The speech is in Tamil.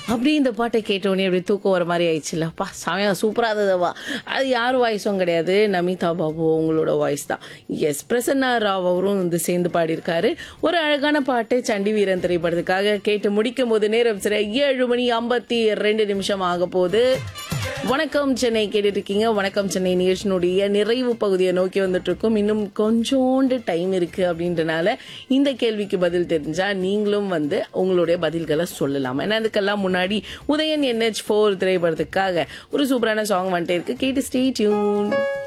அப்படி இந்த பாட்டை கேட்டோடனே அப்படி தூக்கம் வர மாதிரி ஆயிடுச்சுல்லப்பா செமையா சூப்பராக இருந்ததுவா அது யார் வாய்ஸும் கிடையாது நமிதா பாபு உங்களோட வாய்ஸ் தான் எஸ் பிரசன்னா ராவ் அவரும் வந்து சேர்ந்து பாடியிருக்காரு ஒரு அழகான பாட்டு சண்டி வீரன் திரைப்படத்துக்காக கேட்டு முடிக்கும் போது நேரம் சரி ஏழு மணி ஐம்பத்தி ரெண்டு நிமிஷம் ஆக போகுது வணக்கம் சென்னை கேட்டுட்டு இருக்கீங்க வணக்கம் சென்னை நிகழ்ச்சியினுடைய நிறைவு பகுதியை நோக்கி வந்துட்டு இருக்கோம் இன்னும் கொஞ்சோண்டு டைம் இருக்கு அப்படின்றனால இந்த கேள்விக்கு பதில் தெரிஞ்சா நீங்களும் வந்து உங்களுடைய பதில்களை சொல்லலாம் ஏன்னா அதுக்கெல்லாம் முன்னாடி உதயன் என்ஹெச் ஃபோர் திரைப்படத்துக்காக ஒரு சூப்பரான சாங் வந்துட்டே இருக்கு கேட்டு ஸ்டே டியூன்